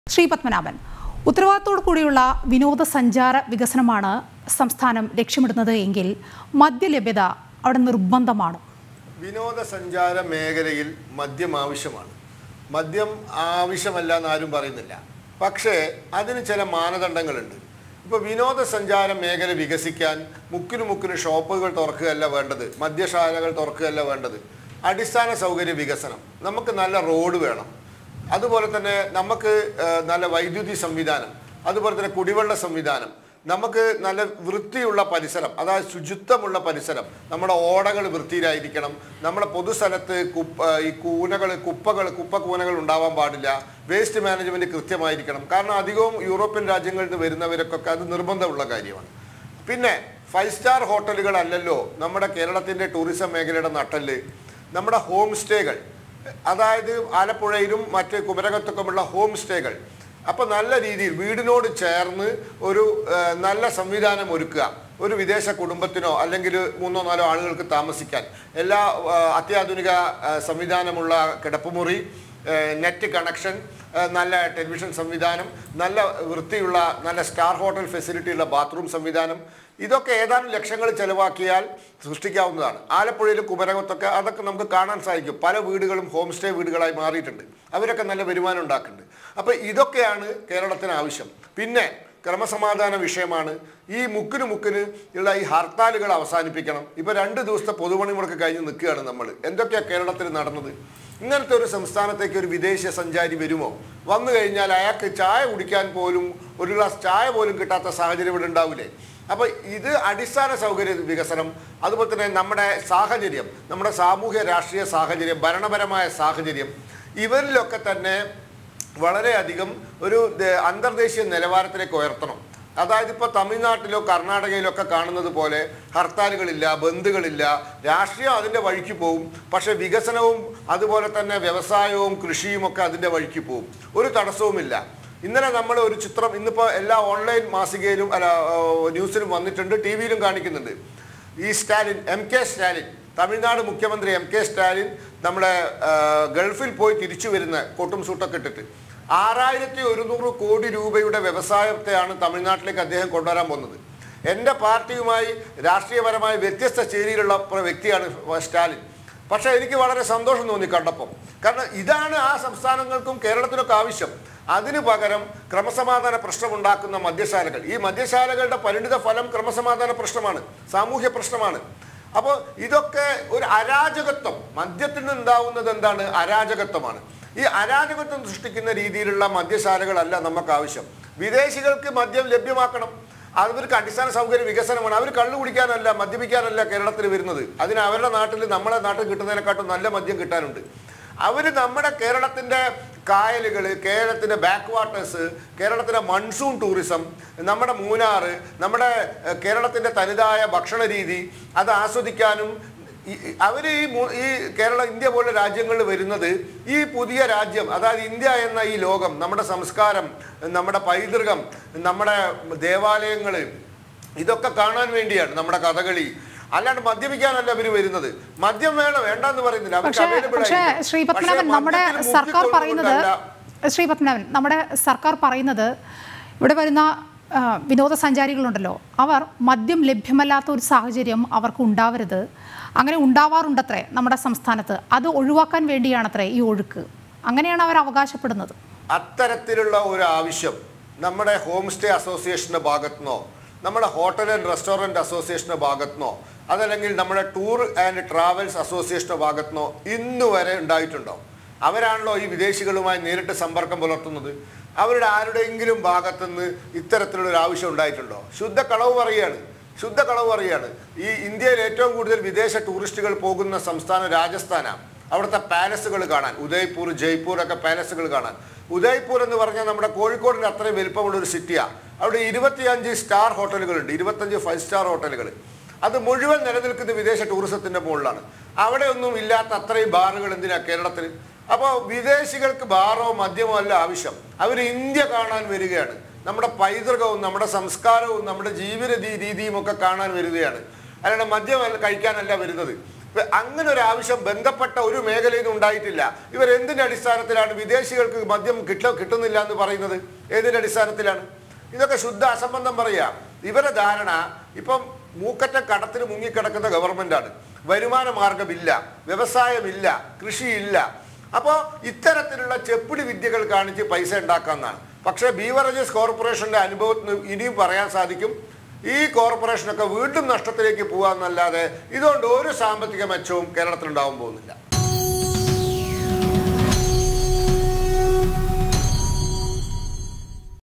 ശ്രീ പത്മനാഭൻ ഉത്തരവാദിത്തോടു കൂടിയുള്ള വിനോദസഞ്ചാര വികസനമാണ് സംസ്ഥാനം ലക്ഷ്യമിടുന്നത് എങ്കിൽ മദ്യലഭ്യത അവിടെ നിർബന്ധമാണ് വിനോദസഞ്ചാര മേഖലയിൽ മദ്യം ആവശ്യമാണ് മദ്യം ആവശ്യമല്ല എന്ന് ആരും പറയുന്നില്ല പക്ഷേ അതിന് ചില മാനദണ്ഡങ്ങളുണ്ട് ഇപ്പോൾ വിനോദസഞ്ചാര മേഖല വികസിക്കാൻ മുക്കിന് മുക്കിന് ഷോപ്പുകൾ തുറക്കുകയല്ല വേണ്ടത് മദ്യശാലകൾ തുറക്കുകയല്ല വേണ്ടത് അടിസ്ഥാന സൗകര്യ വികസനം നമുക്ക് നല്ല റോഡ് വേണം അതുപോലെ തന്നെ നമുക്ക് ആ, നല്ല വൈദ്യുതി സംവിധാനം അതുപോലെ തന്നെ കുടിവെള്ള സംവിധാനം നമുക്ക് നല്ല വൃത്തിയുള്ള പരിസരം അതായത് ശുചിത്വമുള്ള പരിസരം നമ്മുടെ ഓടകൾ വൃത്തിയിലായിരിക്കണം നമ്മുടെ പൊതുസ്ഥലത്ത് കുപ്പ ഈ കൂനകൾ കുപ്പകൾ കുപ്പക്കൂനകൾ ഉണ്ടാവാൻ പാടില്ല വേസ്റ്റ് മാനേജ്മെന്റ് കൃത്യമായിരിക്കണം കാരണം അധികവും യൂറോപ്യൻ രാജ്യങ്ങളിൽ നിന്ന് വരുന്നവർക്കൊക്കെ അത് നിർബന്ധമുള്ള കാര്യമാണ് പിന്നെ ഫൈവ് സ്റ്റാർ ഹോട്ടലുകളല്ലല്ലോ നമ്മുടെ കേരളത്തിൻ്റെ ടൂറിസം മേഖലയുടെ നട്ടല് നമ്മുടെ ഹോം സ്റ്റേകൾ അതായത് ആലപ്പുഴയിലും മറ്റ് കുമരകത്തൊക്കെയുള്ള ഹോം സ്റ്റേകൾ അപ്പോൾ നല്ല രീതിയിൽ വീടിനോട് ചേർന്ന് ഒരു ആ, നല്ല സംവിധാനം ഒരുക്കുക ഒരു വിദേശ കുടുംബത്തിനോ അല്ലെങ്കിൽ മൂന്നോ നാലോ ആളുകൾക്ക് താമസിക്കാൻ എല്ലാ ആ, അത്യാധുനിക ആ, സംവിധാനമുള്ള കിടപ്പുമുറി ഏഹ് നെറ്റ് കണക്ഷൻ ഏഹ് നല്ല ടെലിവിഷൻ സംവിധാനം നല്ല വൃത്തിയുള്ള നല്ല സ്റ്റാർ ഹോട്ടൽ ഫെസിലിറ്റി ഉള്ള ബാത്റൂം സംവിധാനം ഇതൊക്കെ ഏതാനും ലക്ഷങ്ങൾ ചെലവാക്കിയാൽ സൃഷ്ടിക്കാവുന്നതാണ് ആലപ്പുഴയിലും കുമരകത്തൊക്കെ അതൊക്കെ നമുക്ക് കാണാൻ സാധിക്കും പല വീടുകളും ഹോം സ്റ്റേ വീടുകളായി മാറിയിട്ടുണ്ട് അവരൊക്കെ നല്ല വരുമാനം ഉണ്ടാക്കുന്നുണ്ട് അപ്പോൾ ഇതൊക്കെയാണ് കേരളത്തിന് ആവശ്യം പിന്നെ ക്രമസമാധാന വിഷയമാണ് ഈ മുക്കിന് മുക്കിന് ഉള്ള ഈ ഹർത്താലുകൾ അവസാനിപ്പിക്കണം ഇപ്പൊ രണ്ട് ദിവസത്തെ പൊതുപണിമുടക്ക് കഴിഞ്ഞ് നിൽക്കുകയാണ് നമ്മൾ എന്തൊക്കെയാ കേരളത്തിൽ നടന്നത് ഇങ്ങനത്തെ ഒരു സംസ്ഥാനത്തേക്ക് ഒരു വിദേശ സഞ്ചാരി വരുമോ വന്നു കഴിഞ്ഞാൽ അയാൾക്ക് ചായ കുടിക്കാൻ പോലും ഒരു ഗ്ലാസ് ചായ പോലും കിട്ടാത്ത സാഹചര്യം ഇവിടെ ഉണ്ടാവില്ലേ അപ്പൊ ഇത് അടിസ്ഥാന സൗകര്യ വികസനം അതുപോലെ തന്നെ നമ്മുടെ സാഹചര്യം നമ്മുടെ സാമൂഹ്യ രാഷ്ട്രീയ സാഹചര്യം ഭരണപരമായ സാഹചര്യം ഇവരിലൊക്കെ തന്നെ വളരെയധികം ഒരു ദേ- അന്തർദേശീയ നിലവാരത്തിലേക്ക് ഉയർത്തണം അതായത് ഇപ്പോൾ തമിഴ്നാട്ടിലോ കർണാടകയിലോ ഒക്കെ കാണുന്നത് പോലെ ഹർത്താലുകളില്ല ബന്ധുകളില്ല രാഷ്ട്രീയം അതിൻ്റെ വഴിക്ക് പോവും പക്ഷേ വികസനവും അതുപോലെ തന്നെ വ്യവസായവും കൃഷിയും ഒക്കെ അതിൻ്റെ വഴിക്ക് പോവും ഒരു തടസ്സവുമില്ല ഇന്നലെ നമ്മൾ ഒരു ചിത്രം ഇന്നിപ്പോൾ എല്ലാ ഓൺലൈൻ മാസികയിലും അല്ല ആ, ന്യൂസിലും വന്നിട്ടുണ്ട് ടി വിയിലും കാണിക്കുന്നുണ്ട് ഈ സ്റ്റാലിൻ എം കെ സ്റ്റാലിൻ തമിഴ്നാട് മുഖ്യമന്ത്രി എം കെ സ്റ്റാലിൻ നമ്മുടെ ആ, ഗൾഫിൽ പോയി തിരിച്ചു വരുന്ന കോട്ടും സൂട്ടൊക്കെ ഇട്ടിട്ട് ആറായിരത്തി ഒരുന്നൂറ് കോടി രൂപയുടെ വ്യവസായത്തെയാണ് തമിഴ്നാട്ടിലേക്ക് അദ്ദേഹം കൊണ്ടുവരാൻ പോകുന്നത് എൻ്റെ പാർട്ടിയുമായി രാഷ്ട്രീയപരമായി വ്യത്യസ്ത ചേരിയിലുള്ള പ്ര- വ്യക്തിയാണ് സ്റ്റാലിൻ പക്ഷേ എനിക്ക് വളരെ സന്തോഷം തോന്നി കണ്ടപ്പം കാരണം ഇതാണ് ആ സംസ്ഥാനങ്ങൾക്കും കേരളത്തിനൊക്കെ ആവശ്യം അതിനു പകരം ക്രമസമാധാന പ്രശ്നമുണ്ടാക്കുന്ന മദ്യശാലകൾ ഈ മദ്യശാലകളുടെ പരിണിത ഫലം ക്രമസമാധാന പ്രശ്നമാണ് സാമൂഹ്യ പ്രശ്നമാണ് അപ്പോൾ ഇതൊക്കെ ഒരു അരാജകത്വം മദ്യത്തിൽ നിന്നുണ്ടാവുന്നത് എന്താണ് അരാജകത്വമാണ് ഈ അരാജകത്വം സൃഷ്ടിക്കുന്ന രീതിയിലുള്ള മദ്യശാലകളല്ല നമുക്ക് ആവശ്യം വിദേശികൾക്ക് മദ്യം ലഭ്യമാക്കണം അവർക്ക് അടിസ്ഥാന സൗകര്യ വികസനമാണ് അവർ കള്ളു കുടിക്കാനല്ല മദ്യപിക്കാനല്ല കേരളത്തിൽ വരുന്നത് അതിന് അവരുടെ നാട്ടിൽ നമ്മളെ നാട്ടിൽ കിട്ടുന്നതിനെക്കാട്ടും നല്ല മദ്യം കിട്ടാനുണ്ട് അവർ നമ്മുടെ കേരളത്തിൻ്റെ കായലുകൾ കേരളത്തിൻ്റെ ബാക്ക് വാട്ടേഴ്സ് കേരളത്തിൻ്റെ മൺസൂൺ ടൂറിസം നമ്മുടെ മൂന്നാർ നമ്മുടെ ഏഹ്, കേരളത്തിൻ്റെ തനതായ ഭക്ഷണ രീതി അത് ആസ്വദിക്കാനും അവർ ഈ മൂ- ഈ കേരള ഇന്ത്യ പോലുള്ള രാജ്യങ്ങളിൽ വരുന്നത് ഈ പുതിയ രാജ്യം അതായത് ഇന്ത്യ എന്ന ഈ ലോകം നമ്മുടെ സംസ്കാരം നമ്മുടെ പൈതൃകം നമ്മുടെ ദേവാലയങ്ങൾ ഇതൊക്കെ കാണാൻ വേണ്ടിയാണ് നമ്മുടെ കഥകളി അല്ലാണ്ട് മദ്യപിക്കാനല്ല ഇവർ വരുന്നത് മദ്യം വേണം വേണ്ടെന്ന് പറയുന്നില്ല അവർക്ക് പക്ഷേ available പക്ഷേ ആയിരിക്കും. ശ്രീ പക്ഷേ പത്മനാഭൻ നമ്മുടെ മദ്യത്തിൽ സർക്കാർ പറയുന്നത് മുക്കിക്കൊണ്ടുകൊണ്ടല്ല. ശ്രീ പത്മനാഭൻ നമ്മുടെ സർക്കാർ പറയുന്നത് ഇവിടെ വരുന്ന ആ, വിനോദസഞ്ചാരികളുണ്ടല്ലോ അവർ മദ്യം ലഭ്യമല്ലാത്ത ഒരു സാഹചര്യം അവർക്ക് ഉണ്ടാവരുത് അങ്ങനെ ഉണ്ടാവാറുണ്ടത്രേ നമ്മുടെ സംസ്ഥാനത്ത് അത് ഒഴിവാക്കാൻ വേണ്ടിയാണത്രേ ഈ ഒഴുക്ക് അങ്ങനെയാണ് അവർ അവകാശപ്പെടുന്നത് അത്തരത്തിലുള്ള ഒരു ആവശ്യം നമ്മുടെ ഹോം സ്റ്റേ അസോസിയേഷന്റെ ഭാഗത്തുനിന്നോ നമ്മുടെ ഹോട്ടൽ ആൻഡ് റെസ്റ്റോറൻറ്റ് അസോസിയേഷന്റെ ഭാഗത്തുനിന്നോ അതല്ലെങ്കിൽ നമ്മുടെ ടൂർ ആൻഡ് ട്രാവൽസ് അസോസിയേഷന്റെ ഭാഗത്തുനിന്നോ ഇന്ന് വരെ ഉണ്ടായിട്ടുണ്ടോ അവരാണല്ലോ ഈ വിദേശികളുമായി നേരിട്ട് സമ്പർക്കം പുലർത്തുന്നത് അവരുടെ ആരുടെയെങ്കിലും ഭാഗത്തുനിന്ന് ഇത്തരത്തിലുള്ള ഒരു ആവശ്യം ഉണ്ടായിട്ടുണ്ടോ ശുദ്ധ കളവ് പറയുകയാണ് ശുദ്ധ കളവ് പറയുകയാണ് ഈ ഇന്ത്യയിൽ ഏറ്റവും കൂടുതൽ വിദേശ ടൂറിസ്റ്റുകൾ പോകുന്ന സംസ്ഥാനം രാജസ്ഥാനാണ് അവിടുത്തെ പാലസുകൾ കാണാൻ ഉദയ്പൂർ ജയ്പൂർ ഒക്കെ പാലസുകൾ കാണാൻ ഉദയ്പൂർ എന്ന് പറഞ്ഞാൽ നമ്മുടെ കോഴിക്കോടിന് അത്രയും വലിപ്പമുള്ള ഒരു സിറ്റിയാണ് അവിടെ ഇരുപത്തിയഞ്ച് സ്റ്റാർ ഹോട്ടലുകളുണ്ട് ഇരുപത്തഞ്ച് ഫൈവ് സ്റ്റാർ ഹോട്ടലുകൾ അത് മുഴുവൻ നിലനിൽക്കുന്ന വിദേശ ടൂറിസത്തിന്റെ മുകളിലാണ് അവിടെ ഒന്നും ഇല്ലാത്ത അത്രയും ബാറുകൾ എന്തിനാ കേരളത്തിൽ അപ്പോൾ വിദേശികൾക്ക് ബാറോ മദ്യമോ അല്ല ആവശ്യം അവർ ഇന്ത്യ കാണാൻ വരികയാണ് നമ്മുടെ പൈതൃകവും നമ്മുടെ സംസ്കാരവും നമ്മുടെ ജീവിത രീ- രീതിയും ഒക്കെ കാണാൻ വരികയാണ് അല്ലാണ്ട് മദ്യം അല്ല കഴിക്കാനല്ല വരുന്നത് ഇപ്പൊ അങ്ങനെ ഒരു ആവശ്യം ബന്ധപ്പെട്ട ഒരു മേഖലയിൽ നിന്നും ഉണ്ടായിട്ടില്ല ഇവർ എന്തിന്റെ അടിസ്ഥാനത്തിലാണ് വിദേശികൾക്ക് മദ്യം കിട്ട കിട്ടുന്നില്ല എന്ന് പറയുന്നത് ഏതിന്റെ അടിസ്ഥാനത്തിലാണ് ഇതൊക്കെ ശുദ്ധ അസംബന്ധം പറയാ ഇവരുടെ ധാരണ ഇപ്പം മൂക്കറ്റ കടത്തിന് മുങ്ങിക്കിടക്കുന്ന ഗവൺമെന്റാണ് വരുമാന മാർഗമില്ല വ്യവസായമില്ല കൃഷിയില്ല അപ്പോൾ ഇത്തരത്തിലുള്ള ചെപ്പിടി വിദ്യകൾ കാണിച്ച് പൈസ ഉണ്ടാക്കാമെന്നാണ് പക്ഷേ ബീവറേജസ് കോർപ്പറേഷന്റെ അനുഭവത്തിന് ഇനിയും പറയാൻ സാധിക്കും ഈ കോർപ്പറേഷനൊക്കെ വീണ്ടും നഷ്ടത്തിലേക്ക് പോകാമെന്നല്ലാതെ ഇതുകൊണ്ട് ഒരു സാമ്പത്തിക മെച്ചവും കേരളത്തിൽ ഉണ്ടാവാൻ പോകുന്നില്ല